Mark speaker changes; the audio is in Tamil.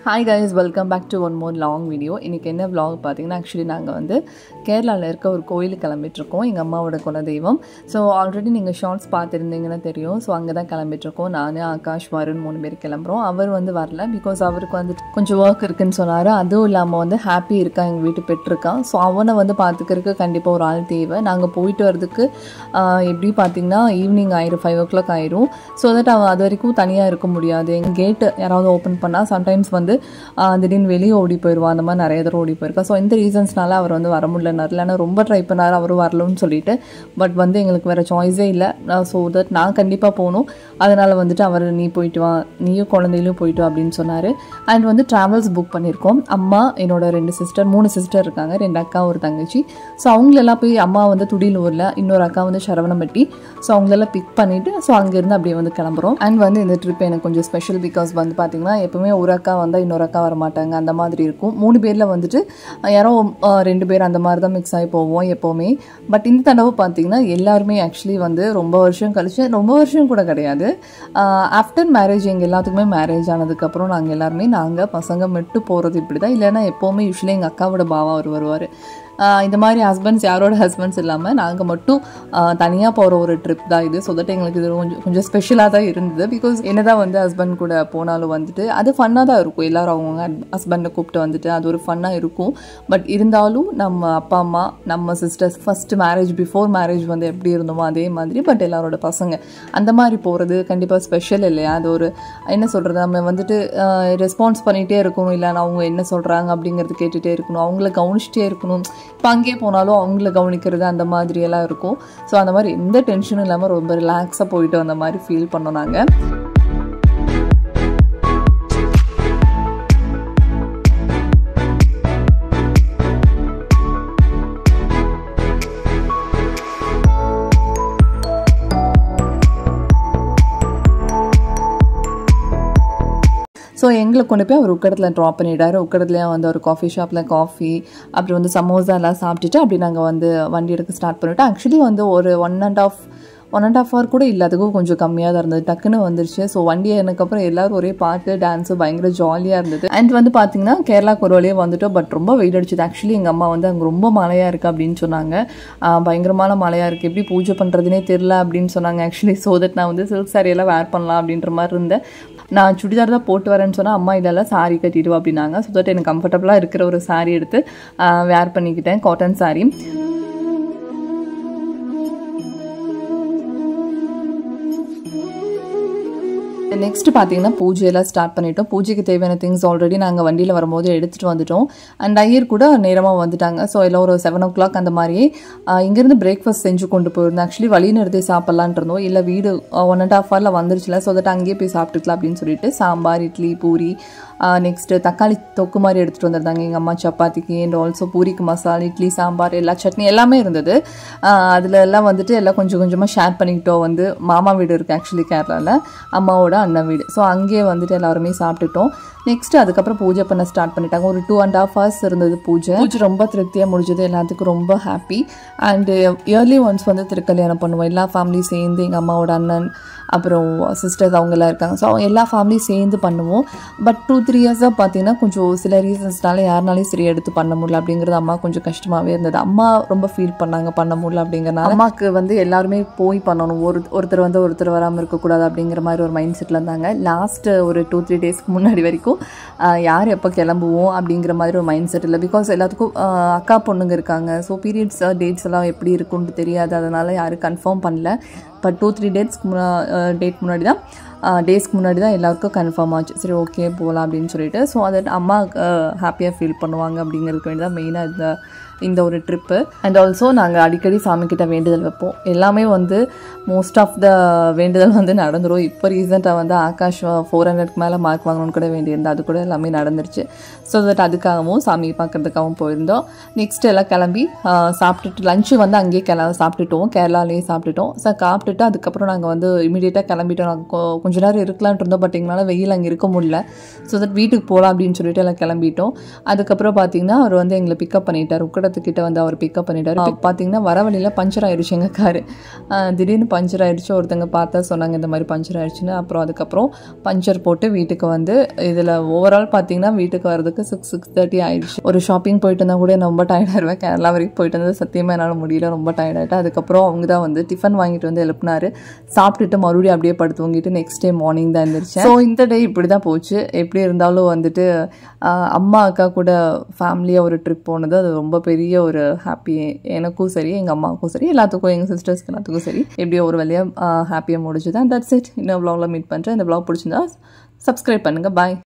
Speaker 1: hi guys welcome back to one more long video இன்றைக்கி என்ன vlog பார்த்தீங்கன்னா ஆக்சுவலி நாங்கள் வந்து கேரளாவில் இருக்க ஒரு கோயிலுக்கு கிளம்பிட்டுருக்கோம் எங்கள் அம்மாவோட குலதெய்வம் ஸோ ஆல்ரெடி நீங்கள் ஷார்ட்ஸ் பார்த்துருந்தீங்கன்னா தெரியும் ஸோ அங்கே தான் கிளம்பிட்டுருக்கோம் நான் ஆகாஷ் வருண் மூணு பேர் கிளம்புறோம் அவர் வந்து வரல பிகாஸ் அவருக்கு வந்துட்டு கொஞ்சம் ஒர்க் இருக்குன்னு சொன்னார் அதுவும் இல்லாமல் வந்து ஹாப்பி இருக்கா எங்கள் வீட்டு பெற்றிருக்கான் ஸோ அவனை வந்து பார்த்துக்கிறதுக்கு கண்டிப்பாக ஒரு ஆள் தேவை நாங்கள் போயிட்டு வரதுக்கு ஆஹ், எப்படி பார்த்தீங்கன்னா ஈவினிங் ஆயிரும் ஃபைவ் ஓ கிளாக் ஆயிரும் ஸோ தட் அவன் அது வரைக்கும் தனியாக இருக்க முடியாது எங்கள் கேட்டு யாராவது ஓப்பன் பண்ணால் சம்டைம்ஸ் வந்து ஆஹ், திடீர்னு வெளியே ஓடி போயிடுவான் அந்த மாதிரி நிறைய தடவை ஓடி போயிருக்கா ஸோ இந்த ரீசன்ஸ்னால அவர் வந்து வர முடியலனார் இல்லைன்னா ரொம்ப ட்ரை பண்ணார் அவரும் வரலன்னு சொல்லிட்டு பட் வந்து எங்களுக்கு வேறு சாய்ஸே இல்லை ஸோ தட் நான் கண்டிப்பாக போகணும் அதனால் வந்துட்டு அவர் நீ போயிட்டு வா நீயும் குழந்தையிலும் போயிட்டு வா அப்படின்னு சொன்னார் அண்ட் வந்து ட்ராவல்ஸ் புக் பண்ணியிருக்கோம் அம்மா என்னோட ரெண்டு சிஸ்டர் மூணு சிஸ்டர் இருக்காங்க ரெண்டு அக்கா ஒரு தங்கச்சி ஸோ அவங்களெல்லாம் போய் அம்மா வந்து துடியலூரில் இன்னொரு அக்கா வந்து சரவணம்பட்டி ஸோ அவங்களெல்லாம் பிக் பண்ணிவிட்டு ஸோ அங்கேருந்து அப்படியே வந்து கிளம்புறோம் அண்ட் வந்து இந்த ட்ரிப் எனக்கு கொஞ்சம் ஸ்பெஷல் பிகாஸ் வந்து பார்த்திங்கன்னா எப்பவுமே ஒரு அக்கா வந்தால் இன்னொரு அக்கா வர மாட்டாங்க அந்த மாதிரி இருக்கும் மூணு பேரில் வந்துட்டு அஹ், யாரோ அஹ், ரெண்டு பேர் அந்த மாதிரி தான் மிக்ஸ் ஆகி போவோம் எப்போவுமே பட் இந்த தடவை பார்த்தீங்கன்னா எல்லாருமே ஆக்சுவலி வந்து ரொம்ப வருஷம் கழிச்சு ரொம்ப வருஷம் கூட கிடையாது ஆஃப்டர் மேரேஜ் எங்கள் எல்லாத்துக்குமே மேரேஜ் ஆனதுக்கப்புறம் நாங்கள் எல்லாருமே நாங்கள் பசங்க மட்டும் போகிறது இப்படி தான் இல்லைன்னா எப்போவுமே யூஸ்வலி எங்கள் அக்காவோட பாவா அவர் வருவார் ஆஹ் இந்த மாதிரி ஹஸ்பண்ட்ஸ் யாரோட ஹஸ்பண்ட்ஸ் இல்லாமல் நாங்கள் மட்டும் தனியாக போகிற ஒரு ட்ரிப் தான் இது ஸோ தட் எங்களுக்கு இது கொஞ்சம் கொஞ்சம் ஸ்பெஷலாக தான் இருந்தது பிகாஸ் என்னதான் வந்து ஹஸ்பண்ட் கூட போனாலும் வந்துட்டு அது ஃபன்னாக தான் இருக்கும் எல்லாரும் அவங்க ஹஸ்பண்டை கூப்பிட்டு வந்துட்டு அது ஒரு ஃபன்னாக இருக்கும் பட் இருந்தாலும் நம்ம அப்பா அம்மா நம்ம sisters first marriage before marriage வந்து எப்படி இருந்தோமோ அதே மாதிரி பட் எல்லாரோட பசங்க அந்த மாதிரி போகிறது கண்டிப்பாக ஸ்பெஷல் இல்லையா அது ஒரு என்ன சொல்கிறது நம்ம வந்துட்டு ரெஸ்பான்ஸ் பண்ணிகிட்டே இருக்கணும் இல்லைன்னா அவங்க என்ன சொல்கிறாங்க அப்படிங்கிறது கேட்டுகிட்டே இருக்கணும் அவங்கள கவனிச்சிட்டே இருக்கணும் இப்போ அங்கேயே போனாலும் அவங்கள கவனிக்கிறது அந்த மாதிரி எல்லாம் இருக்கும் ஸோ அந்த மாதிரி எந்த டென்ஷனும் இல்லாமல் ரொம்ப ரிலாக்ஸாக போயிட்டு வந்த மாதிரி ஃபீல் பண்ணோம் நாங்கள் ஸோ எங்களை கொண்டு போய் அவர் உக்கடத்தில் ட்ராப் பண்ணிட்டாரு உக்கடத்துலேயே வந்து ஒரு காஃபி ஷாப்பில் காஃபி அப்புறம் வந்து சமோசா எல்லாம் சாப்பிட்டுட்டு அப்படி நாங்கள் வந்து வண்டி எடுக்க ஸ்டார்ட் பண்ணிட்டோம் ஆக்சுவலி வந்து ஒரு one and half one and half hour கூட இல்லை அதுக்கும் கொஞ்சம் கம்மியாக தான் இருந்தது டக்குன்னு வந்துருச்சு ஸோ வண்டி எனக்கப்புறம் எல்லாரும் ஒரே பாட்டு டான்ஸு பயங்கர ஜாலியாக இருந்தது அண்ட் வந்து பார்த்தீங்கன்னா கேரளாக்கு ஒரு வழியே வந்துட்டோம் பட் ரொம்ப வெயில் அடிச்சது ஆக்சுவலி எங்கள் அம்மா வந்து அங்கே ரொம்ப மழையாக இருக்குது அப்படின்னு சொன்னாங்க ஆஹ் பயங்கரமான மழையாக இருக்குது எப்படி பூஜை பண்ணுறதுனே தெரில அப்படின்னு சொன்னாங்க ஆக்சுவலி ஸோ தட் நான் வந்து சில்க் saree எல்லாம் வேர் பண்ணலாம் அப்படின்ற மாதிரி இருந்தேன் நான் சுடிதார் தான் போட்டு வரேன்னு சொன்னால் அம்மா இதெல்லாம் saree கட்டிடுவா அப்படின்னாங்க ஸோ தட் எனக்கு கம்ஃபர்டபுளாக இருக்கிற ஒரு saree எடுத்து வேர் பண்ணிக்கிட்டேன் காட்டன் saree நெக்ஸ்ட் பார்த்தீங்கன்னா பூஜையெல்லாம் ஸ்டார்ட் பண்ணிட்டோம் பூஜைக்கு தேவையான திங்ஸ் ஆல்ரெடி நாங்கள் வண்டியில் வரும்போது எடுத்துகிட்டு வந்துட்டோம் அண்ட் ஐயர் கூட நேரமாக வந்துட்டாங்க ஸோ எல்லாம் ஒரு செவன் ஓ கிளாக் அந்த மாதிரியே ஆஹ், இங்கேருந்து பிரேக்ஃபாஸ்ட் செஞ்சு கொண்டு போயிருந்தோம் ஆக்சுவலி வழி நிறுத்தி சாப்பிட்லான் இருந்தோம் இல்லை வீடு ஒன் அண்ட் ஹாஃப் ஹவரில் வந்துருச்சுல ஸோ தட் அங்கேயே போய் சாப்பிட்டுக்கலாம் அப்படின்னு சொல்லிட்டு சாம்பார் இட்லி பூரி நெக்ஸ்ட்டு தக்காளி தொக்கு மாதிரி எடுத்துகிட்டு வந்திருந்தாங்க எங்கள் அம்மா சப்பாத்திக்கு அண்ட் ஆல்சோ பூரிக்கு மசாலா இட்லி சாம்பார் எல்லா சட்னி எல்லாமே இருந்தது அதில் எல்லாம் வந்துட்டு எல்லாம் கொஞ்சம் கொஞ்சமாக ஷேர் பண்ணிக்கிட்டோம் வந்து மாமா வீடு இருக்குது ஆக்சுவலி கேரளாவில் அம்மாவோட அண்ணன் வீடு ஸோ அங்கேயே வந்துட்டு எல்லாருமே சாப்பிட்டுட்டோம் நெக்ஸ்ட் அதுக்கப்புறம் பூஜை பண்ண ஸ்டார்ட் பண்ணிட்டாங்க ஒரு டூ அண்ட் ஹாஃப் ஹவர்ஸ் இருந்தது பூஜை பூஜை ரொம்ப திருப்தியாக முடிஞ்சது எல்லாத்துக்கும் ரொம்ப ஹாப்பி அண்டு இயர்லி ஒன்ஸ் வந்து திருக்கல்யாணம் பண்ணுவோம் எல்லா ஃபேமிலியும் சேர்ந்து எங்கள் அம்மாவோட அண்ணன் அப்புறம் சிஸ்டர்ஸ் அவங்கெல்லாம் இருக்காங்க ஸோ எல்லா ஃபேமிலியும் சேர்ந்து பண்ணுவோம் பட் டூ த்ரீ இயர்ஸாக பார்த்தீங்கன்னா கொஞ்சம் சில ரீசன்ஸ்னால யாருனாலையும் சரி எடுத்து பண்ண முடியல அப்படிங்கிறது அம்மா கொஞ்சம் கஷ்டமாகவே இருந்தது அம்மா ரொம்ப ஃபீல் பண்ணாங்க பண்ண முடியல அப்படிங்கிறனால அம்மாவுக்கு வந்து எல்லாருமே போய் பண்ணணும் ஒரு ஒருத்தர் வந்து ஒருத்தர் வராமல் இருக்கக்கூடாது அப்படிங்கிற மாதிரி ஒரு மைண்ட் செட்டில் இருந்தாங்க லாஸ்ட் ஒரு டூ த்ரீ டேஸ்க்கு முன்னாடி வரைக்கும் ஆஹ், யார் எப்போ கிளம்புவோம் அப்படிங்கிற மாதிரி ஒரு மைண்ட் செட் இல்லை பிகாஸ் எல்லாத்துக்கும் ஆஹ், அக்கா பொண்ணுங்க இருக்காங்க ஸோ பீரியட்ஸ் டேட்ஸ் எல்லாம் எப்படி இருக்குன்னு தெரியாது அதனால யாரும் கன்ஃபார்ம் பண்ணல பட் டூ த்ரீ டேட்ஸ்க்கு முன்னா டேட் முன்னாடி தான் டேஸ்க்கு முன்னாடி தான் எல்லாருக்கும் கன்ஃபார்ம் ஆச்சு சரி ஓகே போகலாம் அப்படின்னு சொல்லிட்டு ஸோ அதை அம்மா ஹாப்பியாக ஃபீல் பண்ணுவாங்க அப்படிங்கிறதுக்கு வேண்டி தான் மெயினாக இந்த இந்த ஒரு ட்ரிப்பு அண்ட் ஆல்சோ நாங்கள் அடிக்கடி சாமிக்கிட்ட வேண்டுதல் வைப்போம் எல்லாமே வந்து மோஸ்ட் ஆஃப் த வேண்டுதல் வந்து நடந்துரும் இப்போ ரீசெண்டாக வந்து ஆகாஷ் ஃபோர் ஹண்ட்ரட்க்கு மேலே மார்க் வாங்கணும்னு கூட வேண்டியிருந்தது அது கூட எல்லாமே நடந்துருச்சு ஸோ தட் அதுக்காகவும் சாமி பார்க்கறதுக்காகவும் போயிருந்தோம் நெக்ஸ்ட் எல்லாம் கிளம்பி ஆஹ், சாப்பிட்டுட்டு லஞ்சு வந்து அங்கேயே கிள சாப்பிட்டுட்டோம் கேரளாலேயே சாப்பிட்டுட்டோம் ஸோ சாப்பிட்டுட்டு அதுக்கப்புறம் நாங்கள் வந்து இமீடியட்டாக கிளம்பிட்டோம் நாங்கள் கொ- கொஞ்சம் கொஞ்ச நேரம் இருக்கலாம்னு இருந்தோம் பட் எங்களால் வெயில் அங்கே இருக்க முடியல ஸோ தட் வீட்டுக்கு போகலாம் அப்படின்னு சொல்லிட்டு எல்லாம் கிளம்பிட்டோம் அதுக்கப்புறம் பார்த்தீங்கன்னா அவர் வந்து எங்களை பிக்கப் பண்ணிட்டார் உக்கடத்துக்கிட்ட வந்து அவர் பிக்கப் பண்ணிட்டார் பார்த்தீங்கன்னா வர வழியில் பஞ்சர் ஆயிடுச்சு எங்கள் காரு திடீர்னு பஞ்சர் ஆயிடுச்சு ஒருத்தங்க பார்த்தா சொன்னாங்க இந்த மாதிரி பஞ்சர் ஆயிடுச்சுன்னு அப்புறம் அதுக்கப்புறம் பஞ்சர் போட்டு வீட்டுக்கு வந்து இதில் ஓவரால் பார்த்தீங்கன்னா வீட்டுக்கு வரதுக்கு சிக்ஸ் சிக்ஸ் தேர்ட்டி ஆயிடுச்சு ஒரு ஷாப்பிங் போயிட்டு இருந்தால் கூட நான் ரொம்ப டயர்டாயிருவேன் கேரளா வரைக்கும் போயிட்டு இருந்தது சத்தியமாக என்னால் முடியல ரொம்ப டயர்டாயிட்டேன் அதுக்கப்புறம் அவங்க தான் வந்து டிஃபன் வாங்கிட்டு வந்து எழுப்பினாரு சாப்பிட்டுட்டு மறுபடியும் அப்படியே படுத்து தூங்கிட்டு நெக்ஸ்ட் டே மார்னிங் தான் இருந்துருச்சேன் ஸோ இந்த டே இப்படி தான் போச்சு எப்படி இருந்தாலும் வந்துட்டு ஆஹ், அம்மா அக்கா கூட ஃபேமிலியாக ஒரு ட்ரிப் போனது அது ரொம்ப பெரிய ஒரு ஹாப்பி எனக்கும் சரி எங்கள் அம்மாவுக்கும் சரி எல்லாத்துக்கும் எங்கள் சிஸ்டர்ஸ்க்கு எல்லாத்துக்கும் சரி எப்படியோ ஒரு வழியாக ஹாப்பியாக முடிஞ்சுது தட்ஸ் இட் இன்னும் vlogல மீட் பண்ணுறேன் இந்த vlog பிடிச்சிருந்தா சப்ஸ்கிரைப் பண்ணுங்கள் பாய்